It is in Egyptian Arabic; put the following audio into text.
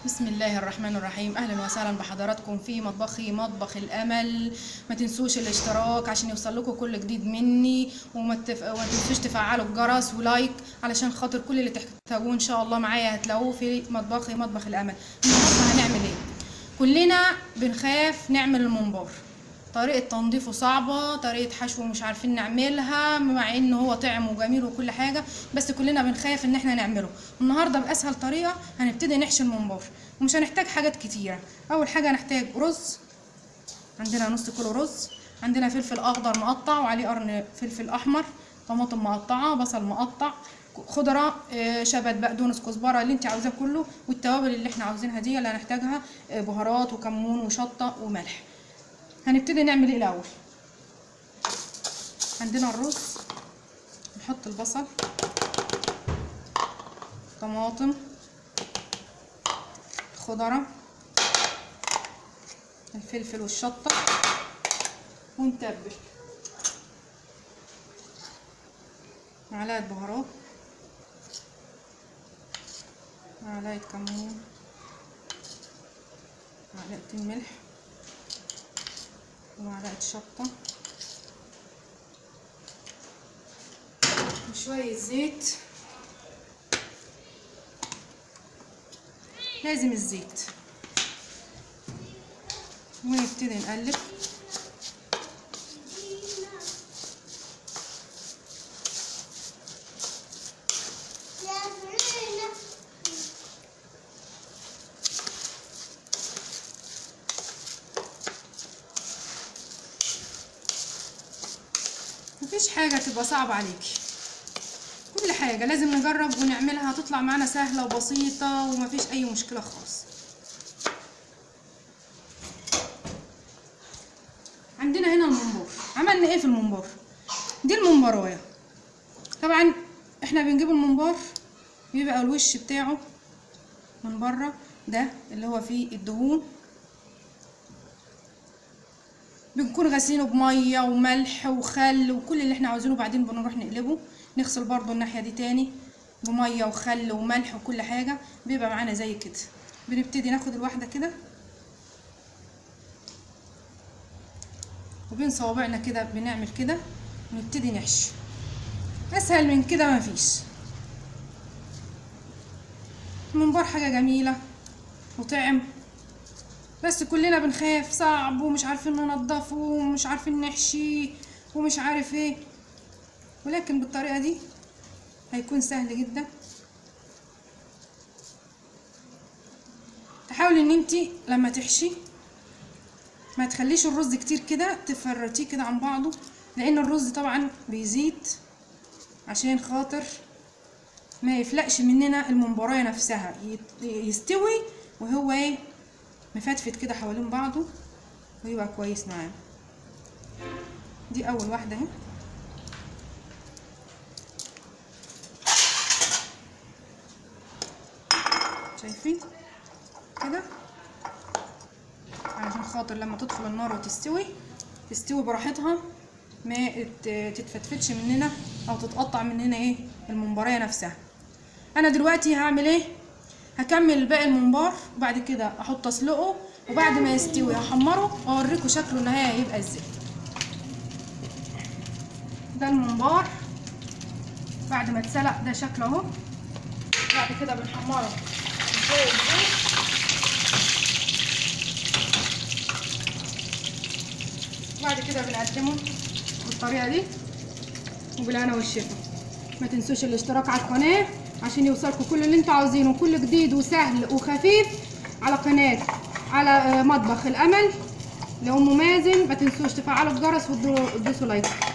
بسم الله الرحمن الرحيم اهلا وسهلا بحضراتكم في مطبخي مطبخ الامل ما تنسوش الاشتراك عشان يوصل لكم كل جديد مني وما تف... وما تنسوش تفعلوا الجرس ولايك علشان خاطر كل اللي تحتاجوه ان شاء الله معايا هتلاقوه في مطبخي مطبخ الامل النهارده هنعمل ايه كلنا بنخاف نعمل الممبار طريقة تنظيفه صعبة طريقة حشوه مش عارفين نعملها مع ان هو طعم وجميل وكل حاجة بس كلنا بنخاف ان احنا نعمله النهاردة بأسهل طريقة هنبتدي نحشي الممبار ومش هنحتاج حاجات كتيرة اول حاجة هنحتاج رز عندنا نص كيلو رز عندنا فلفل اخضر مقطع وعليه قرن فلفل احمر طماطم مقطعة بصل مقطع خضرة آه، شبت بقدونس كزبرة اللي انت عاوزاه كله والتوابل اللي احنا عاوزينها دي اللي هنحتاجها آه، بهارات وكمون وشطة وملح هنبتدي نعمل ايه الاول عندنا الرز نحط البصل طماطم خضرة الفلفل والشطة ونتبل معلقة بهارات معلقة كمون معلقتين ملح ومعلقة شطة وشوية زيت لازم الزيت ونبتدي نقلب مفيش حاجة تبقى صعبة عليكي كل حاجة لازم نجرب ونعملها هتطلع معانا سهلة وبسيطة ومفيش أي مشكلة خالص عندنا هنا الممبار عملنا ايه في الممبار دي الممبرايه طبعا احنا بنجيب الممبار بيبقى الوش بتاعه من بره ده اللي هو فيه الدهون بنكون غاسلينه بميه وملح وخل وكل اللي احنا عاوزينه بعدين بنروح نقلبه نغسل برضو الناحيه دي تاني بميه وخل وملح وكل حاجه بيبقى معانا زي كده بنبتدي ناخد الواحده كده وبين صوابعنا كده بنعمل كده ونبتدي نحشي اسهل من كده مفيش الممبار حاجه جميله وطعم بس كلنا بنخاف صعب ومش عارفين ننضفه ومش عارفين نحشيه ومش عارف ايه ولكن بالطريقه دي هيكون سهل جدا تحاولي ان انتي لما تحشي ما تخليش الرز كتير كده تفرطيه كده عن بعضه لان الرز طبعا بيزيد عشان خاطر ما يفلقش مننا الممبرايه نفسها يت- يستوي وهو ايه مفتفت كده حوالين بعضه ويبقى كويس معانا دي اول واحده اهي شايفين كده علشان خاطر لما تدخل النار وتستوي تستوي براحتها ما ت- تتفتفتش مننا او تتقطع مننا ايه الممبرايه نفسها انا دلوقتي هعمل ايه هكمل باقي الممبار وبعد كده احط اسلقه وبعد ما يستوي هحمره واوريكم شكله النهائي هيبقى ازاي ده الممبار بعد ما اتسلق ده شكله اهو بعد كده بنحمره شويه زيت بعد كده بنقدمه بالطريقه دي وبالهنا والشفا ما تنسوش الاشتراك على القناه عشان يوصلكم كل اللي انتوا عاوزينه كل جديد وسهل وخفيف على قناه على آه، مطبخ الامل لام مازن ما تنسوش تفعلوا الجرس وتدوسوا لايك